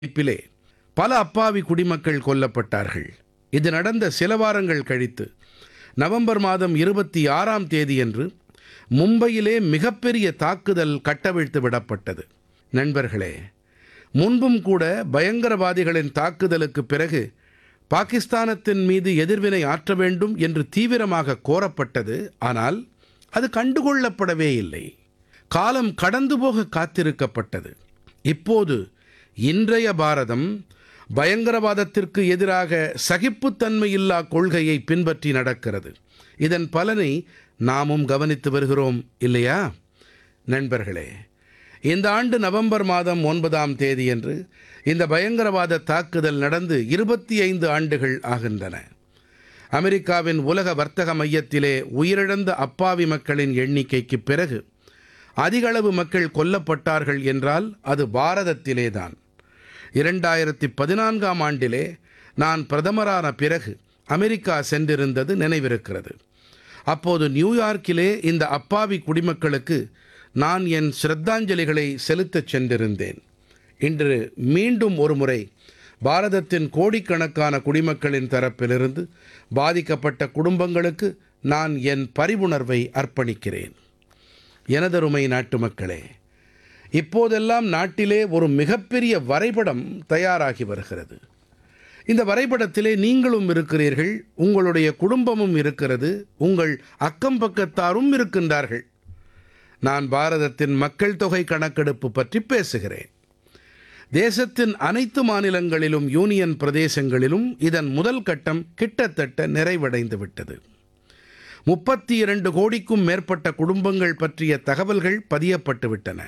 play பல அப்பாவி குடிமக்கள் கொல்லப்பட்டார்கள் இது நடந்த சில வாரங்கள் கழித்து நவம்பர் மாதம் இருபத்தி ஆறாம் தேதியன்று மும்பையிலே மிகப்பெரிய தாக்குதல் கட்டவிழ்த்து விடப்பட்டது நண்பர்களே முன்பும் கூட பயங்கரவாதிகளின் தாக்குதலுக்கு பிறகு பாகிஸ்தானத்தின் மீது எதிர்வினை ஆற்ற வேண்டும் என்று தீவிரமாக கோரப்பட்டது ஆனால் அது கண்டுகொள்ளப்படவே இல்லை காலம் கடந்து போக காத்திருக்கப்பட்டது இப்போது இன்றைய பாரதம் பயங்கரவாதத்திற்கு எதிராக சகிப்புத்தன்மையில்லா கொள்கையை பின்பற்றி நடக்கிறது இதன் பலனை நாமும் கவனித்து வருகிறோம் இல்லையா நண்பர்களே இந்த ஆண்டு நவம்பர் மாதம் ஒன்பதாம் தேதியன்று இந்த பயங்கரவாத தாக்குதல் நடந்து இருபத்தி ஐந்து ஆண்டுகள் ஆகின்றன அமெரிக்காவின் உலக வர்த்தக மையத்திலே உயிரிழந்த அப்பாவி மக்களின் எண்ணிக்கைக்கு பிறகு அதிகளவு மக்கள் கொல்லப்பட்டார்கள் என்றால் அது பாரதத்திலேதான் இரண்டாயிரத்தி பதினான்காம் ஆண்டிலே நான் பிரதமரான பிறகு அமெரிக்கா சென்றிருந்தது நினைவிருக்கிறது அப்போது நியூயார்க்கிலே இந்த அப்பாவி குடிமக்களுக்கு நான் என் சிரத்தாஞ்சலிகளை செலுத்தச் சென்றிருந்தேன் இன்று மீண்டும் ஒருமுறை பாரதத்தின் கோடிக்கணக்கான குடிமக்களின் தரப்பிலிருந்து பாதிக்கப்பட்ட குடும்பங்களுக்கு நான் என் பரிவுணர்வை அர்ப்பணிக்கிறேன் எனதருமை நாட்டுமக்களே இப்போதெல்லாம் நாட்டிலே ஒரு மிகப்பெரிய வரைபடம் தயாராகி வருகிறது இந்த வரைபடத்திலே நீங்களும் இருக்கிறீர்கள் உங்களுடைய குடும்பமும் இருக்கிறது உங்கள் அக்கம் பக்கத்தாரும் இருக்கின்றார்கள் நான் பாரதத்தின் மக்கள் தொகை கணக்கெடுப்பு பற்றி பேசுகிறேன் தேசத்தின் அனைத்து மாநிலங்களிலும் யூனியன் பிரதேசங்களிலும் இதன் முதல் கட்டம் கிட்டத்தட்ட நிறைவடைந்து விட்டது முப்பத்தி இரண்டு கோடிக்கும் மேற்பட்ட குடும்பங்கள் பற்றிய தகவல்கள் பதியப்பட்டு விட்டன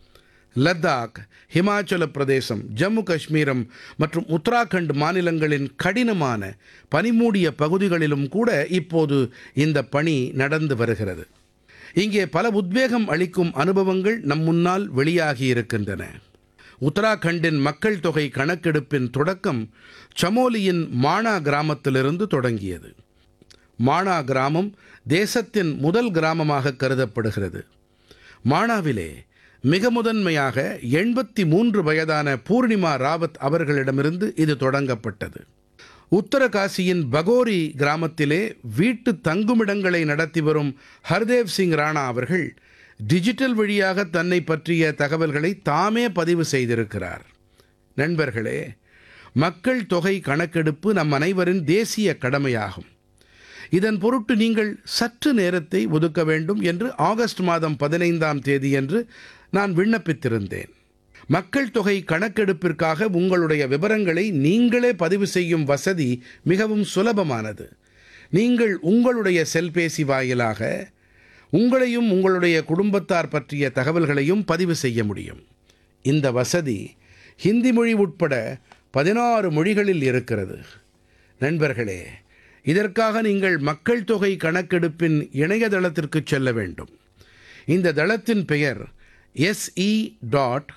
லத்தாக் ஹிமாச்சல பிரதேசம் ஜம்மு காஷ்மீரம் மற்றும் உத்தராகண்ட் மாநிலங்களின் கடினமான பனிமூடிய பகுதிகளிலும் கூட இப்போது இந்த பணி நடந்து வருகிறது இங்கே பல உத்வேகம் அளிக்கும் அனுபவங்கள் நம் முன்னால் வெளியாகி இருக்கின்றன உத்தராகண்டின் மக்கள் தொகை கணக்கெடுப்பின் தொடக்கம் சமோலியின் மானா கிராமத்திலிருந்து தொடங்கியது மானா கிராமம் தேசத்தின் முதல் கிராமமாக கருதப்படுகிறது மானாவிலே மிக முதன்மையாக எண்பத்தி மூன்று வயதான பூர்ணிமா ராவத் அவர்களிடமிருந்து இது தொடங்கப்பட்டது உத்தரகாசியின் பகோரி கிராமத்திலே வீட்டு தங்குமிடங்களை நடத்தி வரும் ஹர்தேவ் சிங் ராணா அவர்கள் டிஜிட்டல் வழியாக தன்னை பற்றிய தகவல்களை தாமே பதிவு செய்திருக்கிறார் நண்பர்களே மக்கள் தொகை கணக்கெடுப்பு நம் அனைவரின் தேசிய கடமையாகும் இதன் பொருட்டு நீங்கள் சற்று நேரத்தை ஒதுக்க வேண்டும் என்று ஆகஸ்ட் மாதம் பதினைந்தாம் தேதியன்று நான் விண்ணப்பித்திருந்தேன் மக்கள் தொகை கணக்கெடுப்பிற்காக உங்களுடைய விவரங்களை நீங்களே பதிவு செய்யும் வசதி மிகவும் சுலபமானது நீங்கள் உங்களுடைய செல்பேசி வாயிலாக உங்களையும் உங்களுடைய குடும்பத்தார் பற்றிய தகவல்களையும் பதிவு செய்ய முடியும் இந்த வசதி ஹிந்தி மொழி உட்பட பதினாறு மொழிகளில் இருக்கிறது நண்பர்களே இதற்காக நீங்கள் மக்கள் தொகை கணக்கெடுப்பின் இணையதளத்திற்கு செல்ல வேண்டும் இந்த தளத்தின் பெயர் SE dot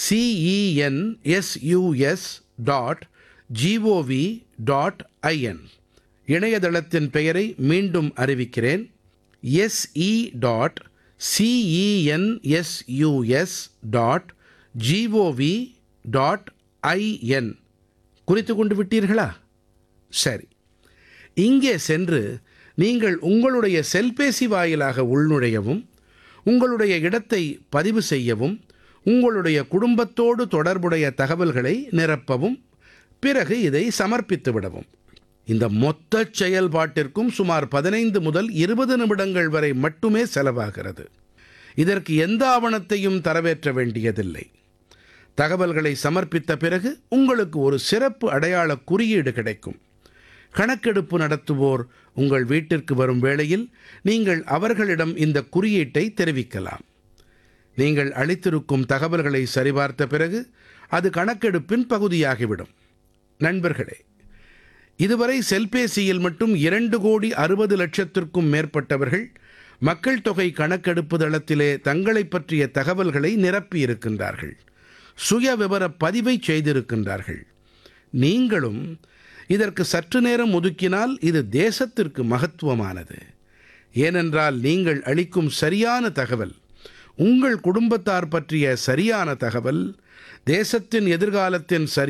CENSUS dot GOV dot IN இணையதளத்தின் பெயரை மீண்டும் அறிவிக்கிறேன் SE dot CENSUS dot GOV dot IN குறித்து கொண்டு விட்டீர்களா சரி இங்கே சென்று நீங்கள் உங்களுடைய செல்பேசி வாயிலாக உள்நுழையவும் உங்களுடைய இடத்தை பதிவு செய்யவும் உங்களுடைய குடும்பத்தோடு தொடர்புடைய தகவல்களை நிரப்பவும் பிறகு இதை சமர்ப்பித்து விடவும் இந்த மொத்த செயல்பாட்டிற்கும் சுமார் பதினைந்து முதல் இருபது நிமிடங்கள் வரை மட்டுமே செலவாகிறது இதற்கு எந்த ஆவணத்தையும் தரவேற்ற வேண்டியதில்லை தகவல்களை சமர்ப்பித்த பிறகு உங்களுக்கு ஒரு சிறப்பு அடையாள குறியீடு கிடைக்கும் கணக்கெடுப்பு நடத்துவோர் உங்கள் வீட்டிற்கு வரும் வேளையில் நீங்கள் அவர்களிடம் இந்த குறியீட்டை தெரிவிக்கலாம் நீங்கள் அளித்திருக்கும் தகவல்களை சரிபார்த்த பிறகு அது கணக்கெடுப்பின் பகுதியாகிவிடும் நண்பர்களே இதுவரை செல்பேசியில் மட்டும் இரண்டு கோடி அறுபது லட்சத்திற்கும் மேற்பட்டவர்கள் மக்கள் தொகை கணக்கெடுப்பு தளத்திலே தங்களை பற்றிய தகவல்களை நிரப்பியிருக்கின்றார்கள் சுய விவர பதிவை செய்திருக்கின்றார்கள் நீங்களும் இதற்கு சற்று நேரம் ஒதுக்கினால் இது தேசத்திற்கு மகத்துவமானது ஏனென்றால் நீங்கள் அளிக்கும் சரியான தகவல் உங்கள் குடும்பத்தார் பற்றிய சரியான தகவல் தேசத்தின் எதிர்காலத்தின் சரி